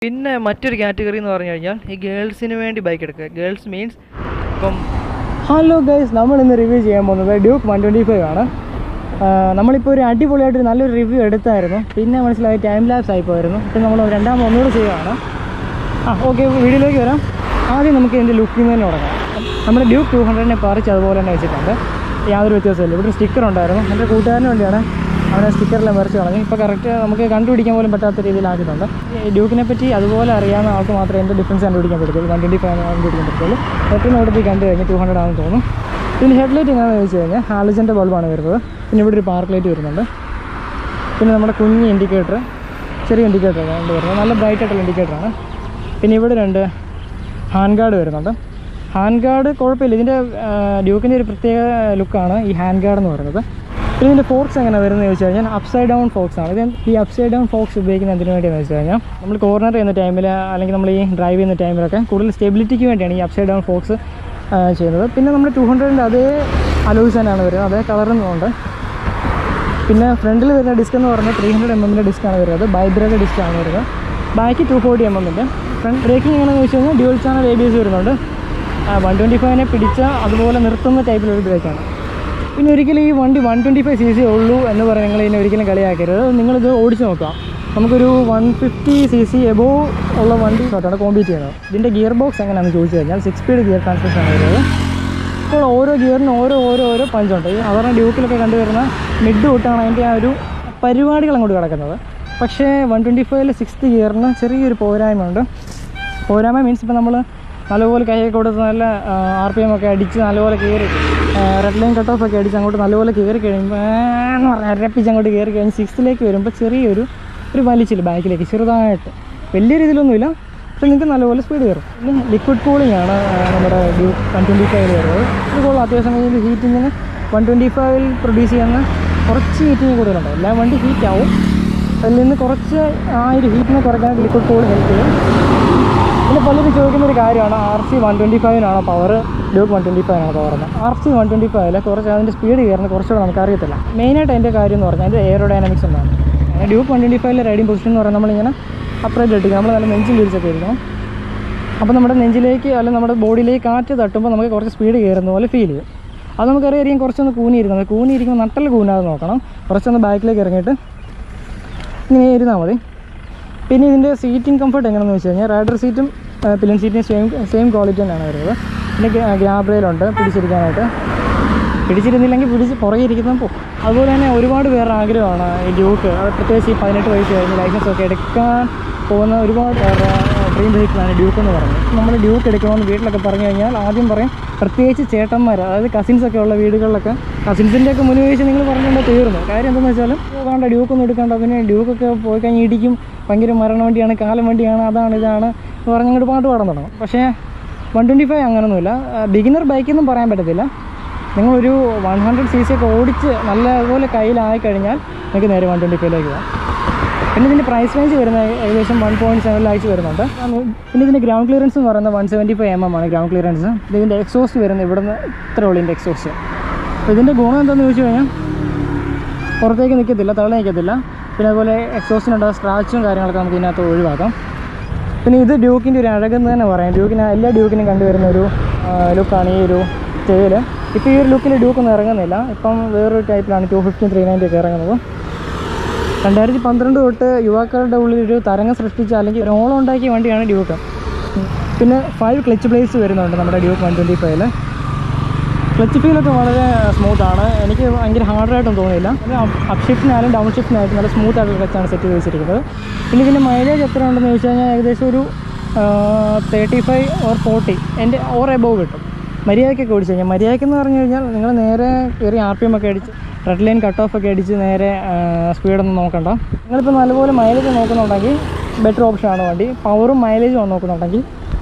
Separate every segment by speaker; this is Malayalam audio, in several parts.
Speaker 1: പിന്നെ മറ്റൊരു കാറ്റഗറി എന്ന് പറഞ്ഞു കഴിഞ്ഞാൽ ഈ ഗേൾസിന് വേണ്ടി ബൈക്ക് എടുക്കുക ഗേൾസ് മീൻസ് ഇപ്പം
Speaker 2: ഹലോ ഗൈസ് നമ്മൾ ഇന്ന് റിവ്യൂ ചെയ്യാൻ പോകുന്നത് ഡ്യൂക്ക് വൺ ട്വൻറ്റി ഫൈവ് ആണ് ആ, നമ്മളിപ്പോൾ ഒരു അടിപൊളിയായിട്ട് ഒരു നല്ലൊരു റിവ്യൂ എടുത്തായിരുന്നു പിന്നെ മനസ്സിലായി ടൈം ലാപ്സ് ആയി പോയിരുന്നു ഇപ്പം നമ്മൾ രണ്ടാമത് ഒന്നുകൂടെ ചെയ്യുകയാണ് ആ ഓക്കെ വീഡിയോയിലേക്ക് വരാം ആദ്യം നമുക്ക് ഇതിൻ്റെ ലുക്കിൽ തന്നെ തുടങ്ങാം നമ്മുടെ ഡ്യൂക്ക് ടു ഹൺഡ്രഡിനെ പറിച്ച് അതുപോലെ തന്നെ വെച്ചിട്ടുണ്ട് യാതൊരു വ്യത്യാസമില്ല ഇവിടെ ഒരു സ്റ്റിക്കർ ഉണ്ടായിരുന്നു എൻ്റെ കൂട്ടുകാരന് വേണ്ടിയാണ് അവനെ സ്റ്റിക്കറെല്ലാം വരച്ച് കളഞ്ഞു ഇപ്പോൾ കറക്റ്റ് നമുക്ക് കണ്ടുപിടിക്കാൻ പോലും പറ്റാത്ത രീതിയിലാക്കിയിട്ടുണ്ട് ഈ ഡ്യൂക്കിനെ പറ്റി അതുപോലെ അറിയാവുന്ന ആൾക്ക് മാത്രമേ എൻ്റെ ഡിഫറൻസ് കണ്ടുപിടിക്കാൻ പറ്റത്തുള്ളൂ വൺ ട്വൻറ്റി ഫൈവ് കണ്ടുപിടിക്കാൻ പറ്റുള്ളൂ പെട്ടെന്ന് ഇവിടെ പോയി കണ്ടു കഴിഞ്ഞാൽ ടു ഹൺഡ്രഡ് ആണെന്ന് തോന്നും പിന്നെ ഹെഡ്ലൈറ്റ് എങ്ങനെയാണെന്ന് ചോദിച്ചു കഴിഞ്ഞാൽ ഹാലജൻ്റെ ബൾബാണ് വരുന്നത് പിന്നെ ഇവിടെ ഒരു പാർക്ക് ലൈറ്റ് വരുന്നുണ്ട് പിന്നെ നമ്മുടെ കുഞ്ഞ് ഇൻഡിക്കേറ്റർ ചെറിയ ഇൻഡിക്കേറ്ററാണ് കൊണ്ട് വരുന്നത് നല്ല ബ്രൈറ്റ് ആയിട്ടുള്ള ഇൻഡിക്കേറ്ററാണ് പിന്നെ ഇവിടെ രണ്ട് ഹാൻഡ് ഗാർഡ് വരുന്നുണ്ട് ഹാൻഡ് ഗാർഡ് കുഴപ്പമില്ല ഇതിൻ്റെ ഡ്യൂക്കിൻ്റെ ഒരു പ്രത്യേക ലുക്കാണ് ഈ ഹാൻഡ് ഗാർഡ് എന്ന് പറയുന്നത് പിന്നെ ഇതിൻ്റെ ഫോക്സ് എങ്ങനെ വരുന്നത് ചോദിച്ചു കഴിഞ്ഞാൽ അപ്സൈഡ് ഡൗൺ ഫോക്സ് ആണ് ഇത് ഈ അപ്സൈഡ് ഡൗൺ ഫോക്സ് ഉപയോഗിക്കുന്നത് എന്തിനു വേണ്ടിയാണെന്ന് വെച്ച് കഴിഞ്ഞാൽ നമ്മൾ കോർണർ ചെയ്യുന്ന ടൈമിൽ അല്ലെങ്കിൽ നമ്മൾ ഈ ഡ്രൈവ് ചെയ്യുന്ന ടൈമിലൊക്കെ കൂടുതൽ സ്റ്റെബിലിറ്റിക്ക് വേണ്ടിയാണ് ഈ അപ്സൈഡ് ഡൗൺ ഫോക്സ് ചെയ്യുന്നത് പിന്നെ നമ്മൾ ടു ഹൺഡ്രഡിൻ്റെ അതേ അലോയ്സ് തന്നെയാണ് വരുന്നത് അതേ കളറുന്നുണ്ട് പിന്നെ ഫ്രണ്ടിൽ വരുന്ന ഡിസ്ക് എന്ന് പറഞ്ഞാൽ ത്രീ ഹൺഡ്രഡ് എം എമ്മിൻ്റെ ഡിസ്ക്കാണ് വരുന്നത് ബൈബ്രയുടെ ഡിസ്ക്കാണ് വരുന്നത് ബാക്കി ടു ഫോർട്ടി എം എമ്മിൻ്റെ ഫ്രണ്ട് ബ്രേക്കിംഗ് എങ്ങനെയാണെന്ന് വെച്ച് കഴിഞ്ഞാൽ dual channel A B S വരുന്നുണ്ട് വൺ ട്വൻറ്റി ഫൈവിനെ പിടിച്ച അതുപോലെ നിർത്തുന്ന ടൈപ്പിലൊരു ബ്രേക്കാണ് പിന്നെ ഒരിക്കലും ഈ വണ്ടി one twenty five C C ഉള്ളൂ എന്ന് പറഞ്ഞ് നിങ്ങൾ ഇതിനെ ഒരിക്കലും കളിയാക്കരുത് നിങ്ങളിത് ഓടിച്ച് നോക്കാം നമുക്കൊരു one fifty C C above ഉള്ള വണ്ടി തൊട്ടാണ് കോമ്പീറ്റ് ചെയ്യുന്നത് ഇതിൻ്റെ ഗിയർ ബോക്സ് എങ്ങനെയാണെന്ന് ചോദിച്ചു കഴിഞ്ഞാൽ സിക്സ് സ്പീഡ് ഗിയർ ട്രാൻസ്മിഷൻ ആണ് വരുന്നത് ഇപ്പോൾ ഓരോ ഗിയറിനും ഓരോ ഓരോ ഓരോ പഞ്ചുണ്ട് ഈ സാധാരണ ഡ്യൂക്കിലൊക്കെ കണ്ടുവരുന്ന മിഡ് തൊട്ടാണ് അതിൻ്റെ ആ ഒരു പരിപാടികൾ അങ്ങോട്ട് കിടക്കുന്നത് പക്ഷേ വൺ ട്വൻറ്റി ഫൈവിൽ സിക്സ്ത് ഗിയറിന് ചെറിയൊരു പോരായ്മ ഉണ്ട് പോരായ്മ മീൻസ് ഇപ്പോൾ നമ്മൾ നല്ലപോലെ കൈയൊക്കെ കൊടുത്ത് നല്ല ആർ പി എം ഒക്കെ അടിച്ച് നല്ലപോലെ കയറി റെഡ് ലൈൻ കട്ട് ഓഫ് ഒക്കെ അടിച്ച് അങ്ങോട്ട് നല്ലപോലെ കയറി കഴിയുമ്പോൾ എന്ന് പറഞ്ഞാൽ അരപ്പിച്ച് അങ്ങോട്ട് കയറി കഴിഞ്ഞ് സിക്സ്ത്തിലേക്ക് വരുമ്പോൾ ചെറിയൊരു ഒരു വലിച്ചില്ല ബാക്കിലേക്ക് ചെറുതായിട്ട് വലിയ രീതിയിലൊന്നുമില്ല പക്ഷെ നിങ്ങൾക്ക് നല്ലപോലെ സ്പീഡ് കയറും പിന്നെ ലിക്വിഡ് കൂളിംഗ് ആണ് ആ, നമ്മുടെ ഡ്യൂക്ക് വൺ ട്വൻറ്റി ഫൈവിൽ വരുന്നത് ഇത് കൊള്ളാം അത്യാവശ്യം ഈ ഹീറ്റിങ്ങിന് വൺ ട്വൻറ്റി ഫൈവിൽ പ്രൊഡ്യൂസ് ചെയ്യുന്ന കുറച്ച് ഹീറ്റിങ് കൂടുതലുണ്ട് എല്ലാ വണ്ടി ഹീറ്റ് ആവും അതിൽ നിന്ന് കുറച്ച് ആ ഒരു ഹീറ്റിനെ കുറയ്ക്കാൻ ലിക്വിഡ് കൂൾ ഹെൽപ്പ് ചെയ്യും പിന്നെ പലരും ചോദിക്കുന്ന ഒരു കാര്യമാണ് ആർ സി വൺ ട്വൻറ്റി ഫൈവിനാണോ പവർ ഡ്യൂക്ക് വൺ ട്വൻറ്റി ഫൈവിനാണോ പവർ എന്ന് ആർ സി വൺ ട്വൻറ്റി ഫൈവിൽ കുറച്ച് അതിൻ്റെ സ്പീഡ് കയറുന്ന കുറച്ചുകൂടെ നമുക്ക് അറിയത്തില്ല മെയിനായിട്ട് അതിൻ്റെ കാര്യം എന്ന് പറഞ്ഞാൽ അതിൻ്റെ എയറോഡൈനാമിക്സ് എന്നാണ് അങ്ങനെ ഡ്യൂക്ക് വൺ ട്വൻറ്റി ഫൈവിലെ റൈഡിങ് പൊസിഷൻ എന്ന് പറഞ്ഞാൽ നമ്മളിങ്ങനെ അപ്രൈറ്റ് ഇട്ടിരിക്കും നമ്മൾ നല്ല നെഞ്ചിൽ തിരിച്ചൊക്കെ ഇരിക്കണം അപ്പോൾ നമ്മുടെ നെഞ്ചിലേക്ക് അല്ലെങ്കിൽ നമ്മുടെ ബോഡിയിലേക്ക് കാറ്റ് തട്ടുമ്പോൾ നമുക്ക് കുറച്ച് സ്പീഡ് കയറുന്ന പോലെ ഫീൽ ചെയ്യും അത് നമുക്കറിയാം കുറച്ചൊന്ന് കൂനിയിരിക്കുന്നത് കൂനിയിരിക്കുമ്പോൾ നട്ടൽ കൂനാതെ നോക്കണം കുറച്ചൊന്ന് ബാക്കിലേക്ക് ഇറങ്ങിയിട്ട് ഇങ്ങനെ ഇരുന്നാൽ മതി പിന്നെ ഇതിൻ്റെ സീറ്റിംഗ് കംഫർട്ട് എങ്ങനെയാണെന്ന് വെച്ച് കഴിഞ്ഞാൽ റൈഡർ സീറ്റും പില്ലൻ സീറ്റിൻ്റെ സെയിം സെയിം ക്വാളിറ്റി തന്നെയാണ് വരുന്നത് പിന്നെ ഗ്രാബ് റെയിലുണ്ട് പിടിച്ചിരിക്കാനായിട്ട് പിടിച്ചിരുന്നില്ലെങ്കിൽ പിടിച്ച് പുറകെ ഇരിക്കുന്നത് പോകും അതുപോലെ തന്നെ ഒരുപാട് പേരുടെ ആഗ്രഹമാണ് ഈ ഡ്യൂക്ക് അത് പ്രത്യേകിച്ച് ഈ പതിനെട്ട് വയസ്സ് കഴിഞ്ഞ് ലൈസൻസ് ഒക്കെ എടുക്കാൻ പോകുന്ന ഒരുപാട് പേരുടെ ഡ്രീം ബൈക്കിലാണ് ഡ്യൂക്ക് എന്ന് പറയുന്നത് നമ്മൾ ഡ്യൂക്ക് എടുക്കണമെന്ന് വീട്ടിലൊക്കെ പറഞ്ഞു കഴിഞ്ഞാൽ ആദ്യം പറയും പ്രത്യേകിച്ച് ചേട്ടന്മാർ അതായത് കസിൻസ് ഒക്കെ ഉള്ള വീടുകളിലൊക്കെ കസിൻസിൻ്റെ ഒക്കെ മുന്നിൽ വെച്ച് നിങ്ങൾ പറഞ്ഞുകൊണ്ട് തീർന്നു കാര്യം എന്താണെന്ന് വെച്ചാൽ വേണ്ട ഡ്യൂക്കൊന്നും എടുക്കണ്ട പിന്നെ ഡ്യൂക്കൊക്കെ പോയി കഴിഞ്ഞ് ഇടിക്കും ഭയങ്കര മരണ വണ്ടിയാണ് കാലം വണ്ടിയാണ് അതാണ് ഇതാണ് എന്ന് പറഞ്ഞ് അങ്ങോട്ട് പാട്ട് പാടാൻ തുടങ്ങും പക്ഷേ വൺ ട്വൻറ്റി ഫൈവ് അങ്ങനൊന്നുമില്ല ബിഗിനർ ബൈക്കൊന്നും പറയാൻ പറ്റത്തില്ല നിങ്ങളൊരു വൺ ഹൺഡ്രഡ് സി സി ഒക്കെ ഓടിച്ച് നല്ലതുപോലെ കയ്യിലായി കഴിഞ്ഞാൽ നിങ്ങൾക്ക് നേരെ വൺ ട്വൻറ്റി ഫൈവിലേക്ക് പോകാം പിന്നെ ഇതിൻ്റെ പ്രൈസ് റേഞ്ച് വരുന്നത് ഏകദേശം വൺ പോയിൻറ്റ് സെവനിലായിട്ട് വരുന്നുണ്ട് പിന്നെ ഇതിൻ്റെ ഗ്രൗണ്ട് ക്ലിയറൻസ് എന്ന് പറയുന്നത് one seventy five M M ആണ് ഗ്രൗണ്ട് ക്ലിയറൻസ് ഇതിൻ്റെ എക്സോസ്റ്റ് വരുന്നത് ഇവിടുന്ന് ഇത്ര ഉള്ളൂ ഇതിൻ്റെ എക്സോസ്റ്റ് അപ്പോൾ ഇതിൻ്റെ ഗുണം എന്താണെന്ന് ചോദിച്ചു കഴിഞ്ഞാൽ പുറത്തേക്ക് നിൽക്കത്തില്ല തള്ളി നിൽക്കത്തില്ല പിന്നെ അതുപോലെ എക്സോസ്റ്റിനുള്ള സ്ക്രാച്ചും കാര്യങ്ങളൊക്കെ നമുക്ക് ഇതിനകത്ത് ഒഴിവാക്കാം പിന്നെ ഇത് ഡ്യൂക്കിൻ്റെ ഒരു അഴകെന്ന് തന്നെ പറയാം ഡ്യൂക്കിന് എല്ലാ ഡ്യൂക്കിനും കണ്ടുവരുന്ന ഒരു ലുക്കാണ് ഈ ഒരു തേയില് ഇപ്പോൾ ഈ ഒരു ലുക്കിൽ ഡ്യൂക്കൊന്നും ഇറങ്ങുന്നില്ല ഇപ്പം വേറൊരു ടൈപ്പിലാണ് ടു ഫിഫ്റ്റീൻ ത്രീ നയൻറ്റി ഒക്കെ ഇറങ്ങുന്നത് രണ്ടായിരത്തി പന്ത്രണ്ട് തൊട്ട് യുവാക്കളുടെ ഉള്ളിൽ ഒരു തരംഗം സൃഷ്ടിച്ച അല്ലെങ്കിൽ ഒരു ഓളം ഉണ്ടാക്കിയ വണ്ടിയാണ് ഡ്യൂക്ക് പിന്നെ ഫൈവ് ക്ലച്ച് പ്ലേസ് വരുന്നുണ്ട് നമ്മുടെ ഡ്യൂക്ക് വൺ ട്വൻറ്റി ഫൈവില് ക്ലച്ച് ഫീലൊക്കെ വളരെ സ്മൂത്താണ് എനിക്ക് ഭയങ്കര ഹാർഡായിട്ടൊന്നും തോന്നിയില്ല അപ്പ് ഷിഫ്റ്റിനായാലും ഡൗൺ ഷിഫ്റ്റിനായാലും നല്ല സ്മൂത്ത് ആയിട്ടുള്ള ക്ലച്ചാണ് സെറ്റ് ചെയ്ത് വെച്ചിരിക്കുന്നത് പിന്നെ ഇതിൻ്റെ മൈലേജ് എത്ര ഉണ്ടെന്ന് ചോദിച്ചു കഴിഞ്ഞാൽ ഏകദേശം ഒരു തേർട്ടി ഫൈവ് ഓർ ഫോർട്ടി എൻ്റെ ഓർ എബോവ് കിട്ടും മര്യാദയ്ക്കൊക്കെ ഓടിച്ചു കഴിഞ്ഞാൽ മര്യാദയ്ക്കെന്ന് പറഞ്ഞു കഴിഞ്ഞാൽ നിങ്ങൾ നേരെ കയറി ആർ പി എം ഒക്കെ അടിച്ച് റെഡ് ലൈൻ കട്ട് ഓഫ് ഒക്കെ അടിച്ച് നേരെ സ്പീഡൊന്നും നോക്കണ്ട നിങ്ങളിപ്പോൾ നല്ലപോലെ മൈലേജ് നോക്കുന്നുണ്ടെങ്കിൽ ബെറ്റർ ഓപ്ഷനാണ് വണ്ടി പവറും മൈലേജും നോക്കുന്നുണ്ടെങ്കിൽ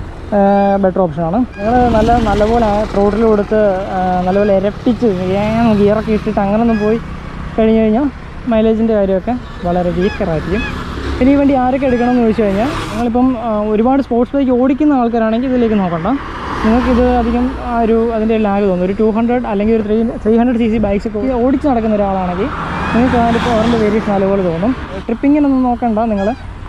Speaker 2: ബെറ്റർ ഓപ്ഷനാണ് നിങ്ങൾ നല്ല നല്ലപോലെ റോഡിൽ കൊടുത്ത് ആ, നല്ലപോലെ ഇരപ്പിച്ച് ഗിയറൊക്കെ ഇട്ടിട്ട് അങ്ങനൊന്നും പോയി കഴിഞ്ഞ് കഴിഞ്ഞാൽ മൈലേജിൻ്റെ കാര്യമൊക്കെ വളരെ വീക്കറായിരിക്കും പിന്നെ ഈ വണ്ടി ആരൊക്കെ എടുക്കണമെന്ന് ചോദിച്ചു കഴിഞ്ഞാൽ നിങ്ങളിപ്പം ആ, ഒരുപാട് സ്പോർട്സ് ബൈക്ക് ഓടിക്കുന്ന ആൾക്കാരാണെങ്കിൽ ഇതിലേക്ക് നോക്കണ്ട നിങ്ങൾക്കിത് അധികം ആ ഒരു അതിൻ്റെ ലാഗ് തോന്നും ഒരു ടു ഹൺഡ്രഡ് അല്ലെങ്കിൽ ഒരു three three hundred C C bikes ഒക്കെ ഓടിച്ച് നടക്കുന്ന ഒരാളാണെങ്കിൽ നിങ്ങൾക്ക് അതിൻ്റെ പവറിൻ്റെ വേരിയേഷൻ നല്ലപോലെ തോന്നും ട്രിപ്പിങ്ങിനൊന്നും നോക്കണ്ട നിങ്ങൾ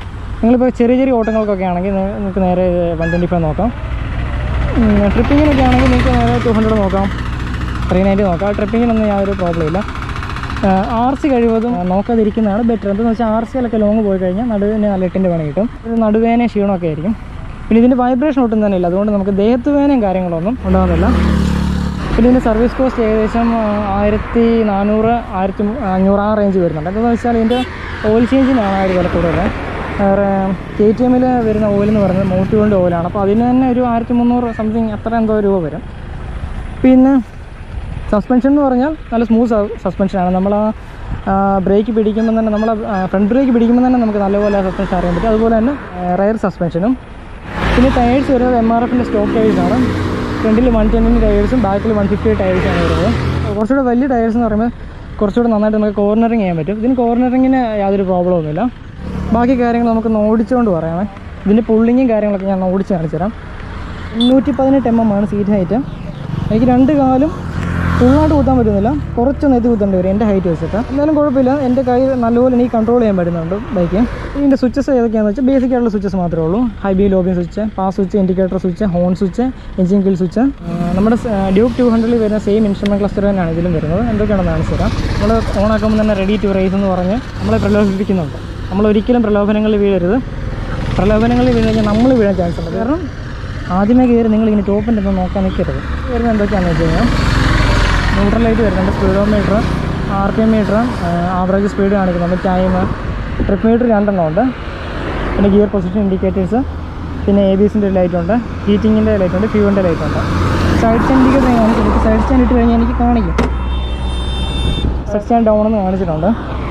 Speaker 2: നിങ്ങളിപ്പോൾ ചെറിയ ചെറിയ ഓട്ടങ്ങൾക്കൊക്കെ ആണെങ്കിൽ നി- നിങ്ങൾക്ക് നേരെ വൺ ട്വൻറ്റി ഫൈവ് നോക്കാം ട്രിപ്പിങ്ങിനൊക്കെ ആണെങ്കിൽ നിങ്ങൾക്ക് നേരെ ടു ഹൺഡ്രഡ് നോക്കാം ത്രീ നയൻറ്റി നോക്കാം ട്രിപ്പിങ്ങിനൊന്നും യാതൊരു പ്രോബ്ലം ഇല്ല ആർ സി കഴിവതും നോക്കാതിരിക്കുന്നതാണ് ബെറ്റർ എന്തെന്ന് വെച്ചാൽ ആർ സിയിലൊക്കെ ലോങ് പോയി കഴിഞ്ഞാൽ നടുവിന് നല്ല എട്ടിൻ്റെ പണി കിട്ടും ഒരു നടുവേന ക്ഷീണമൊക്കെ ആയിരിക്കും പിന്നെ ഇതിൻ്റെ വൈബ്രേഷൻ ഒട്ടും തന്നെ ഇല്ല അതുകൊണ്ട് നമുക്ക് ദേഹത്ത് വേനയും കാര്യങ്ങളൊന്നും ഉണ്ടാകുന്നില്ല പിന്നെ ഇതിൻ്റെ സർവീസ് കോസ്റ്റ് ഏകദേശം ആ, ആയിരത്തി നാനൂറ് ആയിരത്തി മു- അഞ്ഞൂറ് ആ റേഞ്ച് വരുന്നുണ്ട് എന്താണെന്ന് വെച്ചാൽ ഇതിൻ്റെ ഓയിൽ ചേഞ്ചിനാണ് ആ ഒരു വില കൂടുതൽ വേറെ കെ ടി എമ്മിൽ വരുന്ന ഓയിൽ എന്ന് പറയുന്നത് മോട്ടിവോണ്ട് ഓയിലാണ് അപ്പോൾ അതിന് തന്നെ ഒരു ആയിരത്തി മുന്നൂറ് സംതിങ് അത്ര എന്തോ രൂപ വരും പിന്നെ സസ്പെൻഷൻ എന്ന് പറഞ്ഞാൽ നല്ല സ്മൂത്ത് സസ്പെൻഷനാണ് നമ്മൾ ആ ബ്രേക്ക് പിടിക്കുമ്പോൾ തന്നെ നമ്മൾ ഫ്രണ്ട് ബ്രേക്ക് പിടിക്കുമ്പോൾ തന്നെ നമുക്ക് നല്ലപോലെ സസ്പെൻഷൻ അറിയാൻ പറ്റും അതുപോലെ തന്നെ റയർ സസ്പെൻഷനും പിന്നെ ടയേഴ്സ് വരുന്നത് എം ആർ എഫിൻ്റെ സ്റ്റോക്ക് ടയേഴ്സാണ് ഫ്രണ്ടിൽ വൺ ടെന്നിൻ്റെ ടയേഴ്സും ബാക്കിൽ വൺ ഫിഫ്റ്റി ടയേഴ്സാണ് വരുന്നത് കുറച്ചുകൂടെ വലിയ ടയേഴ്സ് എന്ന് പറയുമ്പോൾ കുറച്ചുകൂടെ നന്നായിട്ട് നമുക്ക് കോർണറിങ് ചെയ്യാൻ പറ്റും ഇതിന് കോർണറിങ്ങിന് യാതൊരു പ്രോബ്ലം ഒന്നുമില്ല ബാക്കി കാര്യങ്ങൾ നമുക്ക് ഓടിച്ചുകൊണ്ട് പറയാമേ ഇതിൻ്റെ പുള്ളിങ്ങും കാര്യങ്ങളൊക്കെ ഞാൻ ഓടിച്ച് കാണിച്ചു തരാം മുന്നൂറ്റി പതിനെട്ട് എം എം ആണ് സീറ്റ് ഹൈറ്റ് എനിക്ക് രണ്ട് കാലും ഫുള്ളായിട്ട് കുത്താൻ പറ്റുന്നില്ല കുറച്ചൊന്ന് എത്തി കുത്തേണ്ടി വരും എൻ്റെ ഹൈറ്റ് വെച്ചിട്ട് എന്നാലും കുഴപ്പമില്ല എൻ്റെ കൈ നല്ലപോലെ എനിക്ക് കൺട്രോൾ ചെയ്യാൻ പറ്റുന്നുണ്ട് ബൈക്ക് ഇതിൻ്റെ സ്വിച്ചസ് ഏതൊക്കെയാണെന്ന് വെച്ചാൽ ബേസിക് ആയിട്ടുള്ള സ്വിച്ചസ് മാത്രമേ ഉള്ളൂ high B low B switch pass switch indicator switch horn switch engine kill switch നമ്മുടെ ഡ്യൂക്ക് ടു ഹൺഡ്രഡിൽ വരുന്ന സെയിം ഇൻസ്ട്രുമെൻറ്റ് ക്ലസ്റ്റർ തന്നെയാണ് ഇതിലും വരുന്നത് എന്തൊക്കെയാണെന്ന് കാണിച്ചു തരാം നമ്മൾ ഓൺ ആക്കുമ്പോൾ തന്നെ റെഡി ടു റേസ് എന്ന് പറഞ്ഞ് നമ്മളെ പ്രലോഭിപ്പിക്കുന്നുണ്ട് നമ്മൾ ഒരിക്കലും പ്രലോഭനങ്ങളിൽ വീഴരുത് പ്രലോഭനങ്ങളിൽ വീണ് കഴിഞ്ഞാൽ നമ്മൾ വീഴാൻ ചാൻസ് ഉണ്ട് കാരണം ആദ്യമേ കയറി നിങ്ങളിങ്ങനെ ടോപ്പിൻ്റെ ഒന്നും നോക്കാൻ നിൽക്കരുത് വരുന്നത് എന്തൊക്കെയാണെന്ന് വെച്ച് കഴിഞ്ഞാൽ ന്യൂട്രൽ ലൈറ്റ് വരുന്നുണ്ട് speedometer R P M meter average speed കാണിക്കുന്നുണ്ട് ടൈം ട്രിപ്പ് മീറ്റർ രണ്ടെണ്ണം ഉണ്ട് പിന്നെ ഗിയർ പൊസിഷൻ ഇൻഡിക്കേറ്റേഴ്സ് പിന്നെ എ ബി എസിൻ്റെ ലൈറ്റ് ഉണ്ട് ഹീറ്റിങ്ങിൻ്റെ ലൈറ്റ് ഉണ്ട് ഫ്യൂവിൻ്റെ ലൈറ്റ് ഉണ്ട് സൈഡ് സ്റ്റാൻഡ് ഇൻഡിക്കേറ്റർ ഞാൻ കാണിച്ചിട്ട് ഇപ്പോൾ സൈഡ് സ്റ്റാൻഡ് ഇട്ട് കഴിഞ്ഞാൽ എനിക്ക് കാണിക്കും സൈഡ് സ്റ്റാൻഡ് ഡൗൺ എന്ന് കാണിച്ചിട്ടുണ്ട്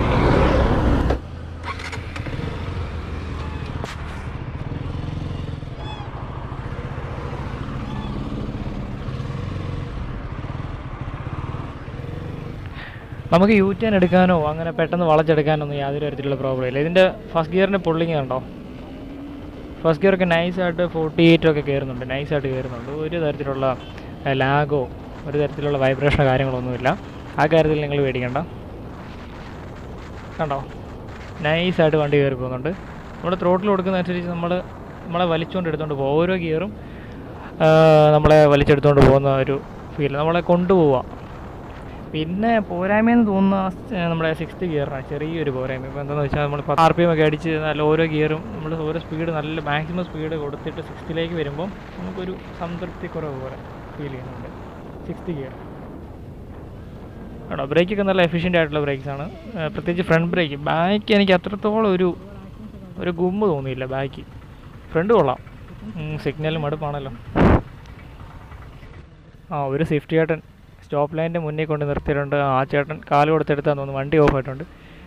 Speaker 1: നമുക്ക് യു ടേൺ എടുക്കാനോ അങ്ങനെ പെട്ടെന്ന് വളച്ചെടുക്കാനോ ഒന്നും യാതൊരു തരത്തിലുള്ള പ്രോബ്ലം ഇല്ല ഇതിൻ്റെ ഫസ്റ്റ് ഗിയറിൻ്റെ പുള്ളിങ് കണ്ടോ ഫസ്റ്റ് ഗിയറൊക്കെ നൈസായിട്ട് ഫോർട്ടി എയ്റ്റ് ഒക്കെ കയറുന്നുണ്ട് നൈസായിട്ട് കയറുന്നുണ്ട് ഒരു തരത്തിലുള്ള ലാഗോ ഒരു തരത്തിലുള്ള വൈബ്രേഷനോ കാര്യങ്ങളൊന്നുമില്ല ആ കാര്യത്തിൽ നിങ്ങൾ പേടിക്കണ്ട കണ്ടോ നൈസായിട്ട് വണ്ടി കയറി പോകുന്നുണ്ട് നമ്മൾ ത്രോട്ടിൽ കൊടുക്കുന്നതനുസരിച്ച് നമ്മൾ നമ്മളെ വലിച്ചുകൊണ്ട് എടുത്തുകൊണ്ട് പോകും ഓരോ ഗിയറും നമ്മളെ വലിച്ചെടുത്തുകൊണ്ട് പോകുന്ന ഒരു ഫീൽ നമ്മളെ കൊണ്ടുപോവുക പിന്നെ പോരായ്മയെന്ന് തോന്നുന്ന ആ, നമ്മുടെ സിക്സ്ത് ഗിയറാണ് ചെറിയൊരു പോരായ്മ ഇപ്പോൾ എന്താണെന്ന് വെച്ചാൽ നമ്മൾ ആർ പി എം ഒക്കെ അടിച്ച് നല്ല ഓരോ ഗിയറും നമ്മൾ ഓരോ സ്പീഡ് നല്ല മാക്സിമം സ്പീഡ് കൊടുത്തിട്ട് സിക്സ്ത്തിലേക്ക് വരുമ്പം നമുക്കൊരു സംതൃപ്തി കുറവ് പോലെ ഫീൽ ചെയ്യുന്നുണ്ട് സിക്സ്ത് ഗിയർ ആണോ ബ്രേക്കൊക്കെ നല്ല എഫിഷ്യൻ്റ് ആയിട്ടുള്ള ബ്രേക്സ് ആണ് ആ, പ്രത്യേകിച്ച് ഫ്രണ്ട് ബ്രേക്ക് ബാക്ക് എനിക്ക് അത്രത്തോളം ഒരു ഒരു ഗുമ്മ് തോന്നിയില്ല ബാക്ക് ഫ്രണ്ട് കൊള്ളാം സിഗ്നൽ മടുപ്പാണല്ലോ ആ ഒരു സേഫ്റ്റി ചേട്ടൻ സ്റ്റോപ്പ് ലൈനിൻ്റെ മുന്നിൽ കൊണ്ട് നിർത്തിയിട്ടുണ്ട് ആ ചേട്ടൻ കാല് കൊടുത്തെടുത്താന്ന് തോന്നുന്നു വണ്ടി ഓഫ് ആയിട്ടുണ്ട്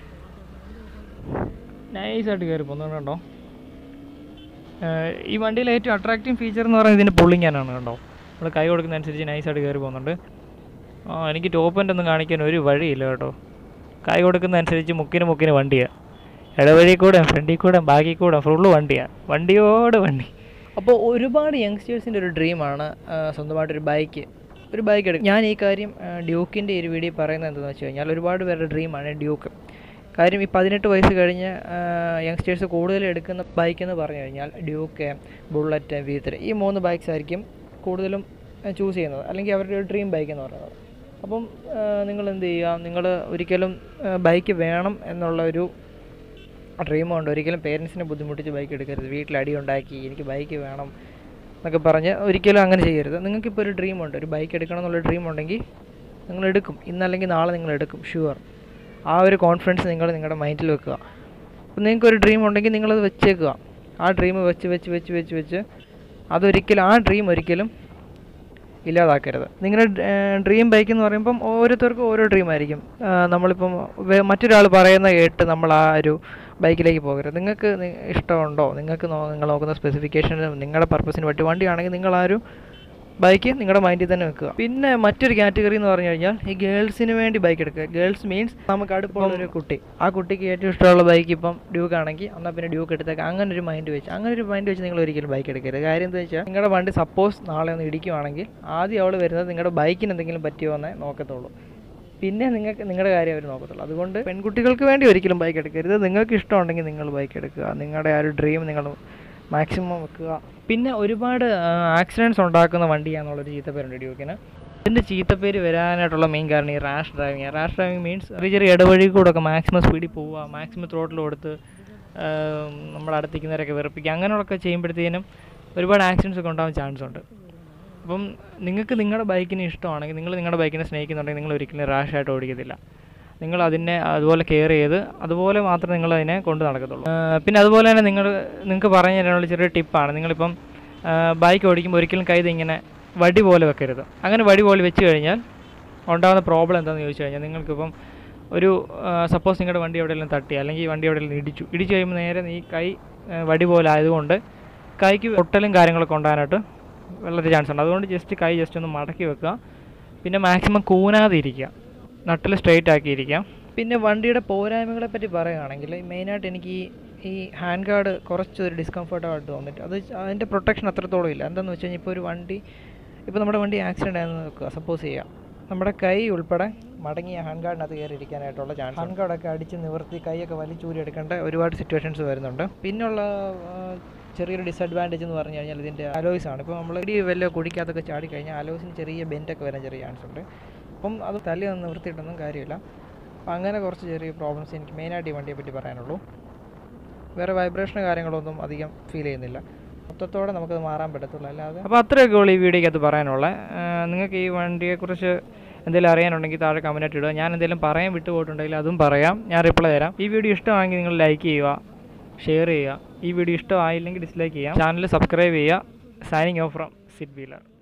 Speaker 1: നൈസായിട്ട് കയറി പോകുന്നത് കണ്ടോ ഏഹ് ഈ വണ്ടിയിലെ ഏറ്റവും അട്രാക്റ്റീവ് ഫീച്ചർ എന്ന് പറയുന്നത് ഇതിൻ്റെ പുള്ളിങ് തന്നെയാണ് കണ്ടോ നമ്മൾ കൈ കൊടുക്കുന്നതനുസരിച്ച് നൈസായിട്ട് കയറി പോകുന്നുണ്ട് ആ എനിക്ക് ടോപ്പ് എൻ്റെ ഒന്നും കാണിക്കാൻ ഒരു വഴിയില്ല കേട്ടോ കൈ കൊടുക്കുന്നതനുസരിച്ച് മുക്കിന് മുക്കിന് വണ്ടിയാണ് ഇടവഴി കൂടെ ഫ്രണ്ടിൽ കൂടെ ബാക്കിൽ കൂടെ ഫുള്ള് വണ്ടിയാണ് വണ്ടിയോട് വണ്ടി
Speaker 3: അപ്പോൾ ഒരുപാട് യങ്സ്റ്റേഴ്സിൻ്റെ ഒരു ഡ്രീമാണ് സ്വന്തമായിട്ടൊരു ബൈക്ക് ഒരു ബൈക്ക് എടുക്കും ഞാൻ ഈ കാര്യം ഡ്യൂക്കിൻ്റെ ഒരു വീഡിയോ പറയുന്നത് എന്താണെന്ന് വെച്ച് കഴിഞ്ഞാൽ ഒരുപാട് പേരുടെ ഡ്രീമാണ് ഡ്യൂക്ക് കാര്യം ഈ പതിനെട്ട് വയസ്സ് കഴിഞ്ഞ് യങ്സ്റ്റേഴ്സ് കൂടുതൽ എടുക്കുന്ന ബൈക്ക് എന്ന് പറഞ്ഞു കഴിഞ്ഞാൽ ഡ്യൂക്ക് ബുള്ളറ്റ് വി ത്രീ ഈ മൂന്ന് ബൈക്സ് ആയിരിക്കും കൂടുതലും ചൂസ് ചെയ്യുന്നത് അല്ലെങ്കിൽ അവരുടെ ഒരു ഡ്രീം ബൈക്ക് എന്ന് പറയുന്നത് അപ്പം നിങ്ങൾ എന്ത് ചെയ്യുക നിങ്ങൾ ഒരിക്കലും ബൈക്ക് വേണം എന്നുള്ള ഒരു ഡ്രീമുണ്ട് ഒരിക്കലും പേരൻസിനെ ബുദ്ധിമുട്ടിച്ച് ബൈക്ക് എടുക്കരുത് വീട്ടിൽ അടി ഉണ്ടാക്കി എനിക്ക് ബൈക്ക് വേണം എന്നൊക്കെ പറഞ്ഞ് ഒരിക്കലും അങ്ങനെ ചെയ്യരുത് നിങ്ങൾക്കിപ്പോൾ ഒരു ഡ്രീമുണ്ട് ഒരു ബൈക്ക് എടുക്കണം എന്നുള്ള ഡ്രീം ഉണ്ടെങ്കിൽ നിങ്ങൾ എടുക്കും ഇന്നല്ലെങ്കിൽ നാളെ നിങ്ങൾ എടുക്കും ഷുവർ ആ ഒരു കോൺഫിഡൻസ് നിങ്ങൾ നിങ്ങളുടെ മൈൻഡിൽ വെക്കുക അപ്പോൾ നിങ്ങൾക്ക് ഒരു ഡ്രീം ഉണ്ടെങ്കിൽ നിങ്ങളത് വെച്ചേക്കുക ആ ഡ്രീം വെച്ച് വെച്ച് വെച്ച് വെച്ച് വെച്ച് അതൊരിക്കലും ആ ഡ്രീം ഒരിക്കലും ഇല്ലാതാക്കരുത് നിങ്ങളുടെ ഡ്രീം ബൈക്ക് എന്ന് പറയുമ്പം ഓരോരുത്തർക്കും ഓരോ ഡ്രീം ആയിരിക്കും ആ, നമ്മളിപ്പം വേ- മറ്റൊരാൾ പറയുന്ന കേട്ട് നമ്മൾ ആ ഒരു ബൈക്കിലേക്ക് പോകരുത് നിങ്ങൾക്ക് നി- ഇഷ്ടമുണ്ടോ നിങ്ങൾക്ക് നോ- നിങ്ങൾ നോക്കുന്ന സ്പെസിഫിക്കേഷൻ നിങ്ങളുടെ പർപ്പസിന് പറ്റിയ വണ്ടിയാണെങ്കിൽ നിങ്ങൾ ആ ഒരു ബൈക്ക് നിങ്ങളുടെ മൈൻഡിൽ തന്നെ വെക്കുക പിന്നെ മറ്റൊരു കാറ്റഗറി എന്ന് പറഞ്ഞു കഴിഞ്ഞാൽ ഈ ഗേൾസിന് വേണ്ടി ബൈക്ക് എടുക്കുക ഗേൾസ് മീൻസ് നമുക്ക് അടുപ്പമുള്ള ഒരു കുട്ടി ആ കുട്ടിക്ക് ഏറ്റവും ഇഷ്ടമുള്ള ബൈക്ക് ഇപ്പം ഡ്യൂക്ക് ആണെങ്കിൽ എന്നാൽ പിന്നെ ഡ്യൂക്ക് എടുത്തേക്കാം അങ്ങനെ ഒരു മൈൻഡ് വെച്ച് അങ്ങനെ ഒരു മൈൻഡ് വെച്ച് നിങ്ങൾ ഒരിക്കലും ബൈക്ക് എടുക്കരുത് കാര്യം എന്താ വെച്ചാൽ നിങ്ങളുടെ വണ്ടി സപ്പോസ് നാളെ ഒന്ന് ഇടിക്കുവാണെങ്കിൽ ആദ്യം അവൾ വരുന്നത് നിങ്ങളുടെ ബൈക്കിന് എന്തെങ്കിലും പറ്റിയോ എന്നേ നോക്കത്തുള്ളൂ പിന്നെ നിങ്ങൾക്ക് നിങ്ങളുടെ കാര്യം അവർ നോക്കത്തുള്ളൂ അതുകൊണ്ട് പെൺകുട്ടികൾക്ക് വേണ്ടി ഒരിക്കലും ബൈക്ക് എടുക്കരുത് നിങ്ങൾക്ക് ഇഷ്ടമുണ്ടെങ്കിൽ നിങ്ങൾ ബൈക്ക് എടുക്കുക നിങ്ങളുടെ ആ ഒരു ഡ്രീം നിങ്ങൾ മാക്സിമം വെക്കുക പിന്നെ ഒരുപാട് ആക്സിഡൻറ്റ്സ് ഉണ്ടാക്കുന്ന വണ്ടിയാണെന്നുള്ളൊരു ചീത്തപ്പേരുണ്ട് ഡ്യൂക്കിന് ഇതിൻ്റെ ചീത്തപ്പേര് വരാനായിട്ടുള്ള മെയിൻ കാരണം ഈ rash driving rash driving means ചെറിയ ചെറിയ ഇടവഴി കൂടെ ഒക്കെ മാക്സിമം സ്പീഡിൽ പോവുക മാക്സിമം ത്രോട്ടിൽ കൊടുത്ത് ആം, നമ്മുടെ അടുത്തിരിക്കുന്നവരൊക്കെ വെറുപ്പിക്കുക അങ്ങനെയുള്ളതൊക്കെ ചെയ്യുമ്പോഴത്തേനും ഒരുപാട് ആക്സിഡൻസ് ഒക്കെ ഉണ്ടാവാൻ ചാൻസ് ഉണ്ട് അപ്പം നിങ്ങൾക്ക് നിങ്ങളുടെ ബൈക്കിന് ഇഷ്ടമാണെങ്കിൽ നിങ്ങൾ നിങ്ങളുടെ ബൈക്കിനെ സ്നേഹിക്കുന്നുണ്ടെങ്കിൽ നിങ്ങൾ ഒരിക്കലും റാഷായിട്ട് ഓടിക്കത്തില്ല നിങ്ങൾ അതിനെ അതുപോലെ കെയർ ചെയ്ത് അതുപോലെ മാത്രമേ നിങ്ങൾ അതിനെ കൊണ്ട് നടക്കത്തുള്ളൂ ആ, പിന്നെ അതുപോലെ തന്നെ നിങ്ങൾ നിങ്ങൾക്ക് പറഞ്ഞു തരാനുള്ള ചെറിയ ടിപ്പാണ് നിങ്ങളിപ്പം ബൈക്ക് ഓടിക്കുമ്പോൾ ഒരിക്കലും കൈ ഇങ്ങനെ വടി പോലെ വെക്കരുത് അങ്ങനെ വടി പോലെ വെച്ച് കഴിഞ്ഞാൽ ഉണ്ടാകുന്ന പ്രോബ്ലം എന്താണെന്ന് ചോദിച്ചു കഴിഞ്ഞാൽ നിങ്ങൾക്കിപ്പം ഒരു സപ്പോസ് നിങ്ങളുടെ വണ്ടി എവിടെയെങ്കിലും തട്ടി അല്ലെങ്കിൽ ഈ വണ്ടി എവിടെയെങ്കിലും ഇടിച്ചു ഇടിച്ചു കഴിയുമ്പോൾ നേരെ ഈ കൈ ആ, വടി പോലെ ആയതുകൊണ്ട് കൈക്ക് പൊട്ടലും കാര്യങ്ങളൊക്കെ ഉണ്ടാകാനായിട്ട് വളരെ ചാൻസ് ഉണ്ട് അതുകൊണ്ട് ജസ്റ്റ് കൈ ജസ്റ്റ് ഒന്ന് മടക്കി വെക്കുക പിന്നെ മാക്സിമം കൂനാതെ ഇരിക്കുക നട്ടിൽ സ്ട്രെയിറ്റ് ആക്കി ഇരിക്കാം പിന്നെ വണ്ടിയുടെ പോരായ്മകളെ പറ്റി പറയുകയാണെങ്കിൽ മെയിനായിട്ട് എനിക്ക് ഈ ഈ ഹാൻഡ് ഗാർഡ് കുറച്ചൊരു ഡിസ്കംഫർട്ടായിട്ട് തോന്നിട്ട് അത് അതിൻ്റെ പ്രൊട്ടക്ഷൻ അത്രത്തോളം ഇല്ല എന്താണെന്ന് വെച്ച് കഴിഞ്ഞാൽ ഇപ്പോൾ ഒരു വണ്ടി ഇപ്പോൾ നമ്മുടെ വണ്ടി ആക്സിഡൻ്റ് ആയെന്ന് വെക്കുക സപ്പോസ് ചെയ്യാം നമ്മുടെ കൈ ഉൾപ്പെടെ മടങ്ങിയ ഹാൻഡ് ഗാർഡിനകത്ത് കയറി ഇരിക്കാനായിട്ടുള്ള ചാൻസ് ഹാൻഡ് ഗാർഡൊക്കെ അടിച്ച് നിവർത്തി കൈയൊക്കെ വലിച്ചൂരി എടുക്കേണ്ട ഒരുപാട് സിറ്റുവേഷൻസ് വരുന്നുണ്ട് പിന്നുള്ള ആ, ചെറിയൊരു ഡിസഡ്വാൻറ്റേജ് എന്ന് പറഞ്ഞു കഴിഞ്ഞാൽ ഇതിൻ്റെ അലോയ്സ് ആണ് ഇപ്പോൾ നമ്മൾ ഇടി വല്ല കുടിക്കകത്തൊക്കെ ചാടി കഴിഞ്ഞാൽ അലോയ്സിന് ചെറിയ ബെൻഡൊക്കെ വരാൻ ചെറിയ ചാൻസ് ഉണ്ട് അപ്പം അത് തല്ലി ഒന്ന് നിവർത്തിയിട്ടൊന്നും കാര്യമില്ല അപ്പം അങ്ങനെ കുറച്ച് ചെറിയ പ്രോബ്ലംസ് എനിക്ക് മെയിനായിട്ട് ഈ വണ്ടിയെ പറ്റി പറയാനുള്ളൂ വേറെ വൈബ്രേഷനോ കാര്യങ്ങളൊന്നും അധികം ഫീൽ ചെയ്യുന്നില്ല മൊത്തത്തോടെ നമുക്കത് മാറാൻ പറ്റത്തുള്ളൂ അല്ലാതെ അപ്പോൾ അത്രയൊക്കെ ഉള്ളൂ ഈ വീഡിയോക്കകത്ത് പറയാനുള്ളത് നിങ്ങൾക്ക് ഈ വണ്ടിയെക്കുറിച്ച് എന്തെങ്കിലും അറിയാനുണ്ടെങ്കിൽ താഴെ കമൻറ്റായിട്ട് ഇടുക ഞാൻ എന്തെങ്കിലും പറയാൻ വിട്ടു പോയിട്ടുണ്ടെങ്കിൽ അതും പറയാം ഞാൻ റിപ്ലൈ തരാം ഈ വീഡിയോ ഇഷ്ടമാണെങ്കിൽ നിങ്ങൾ ലൈക്ക് ചെയ്യുക ഷെയർ ചെയ്യുക ഈ വീഡിയോ ഇഷ്ടമായില്ലെങ്കിൽ ഡിസ്ലൈക്ക് ചെയ്യാം ചാനൽ സബ്സ്ക്രൈബ് ചെയ്യുക signing off from sit wheeler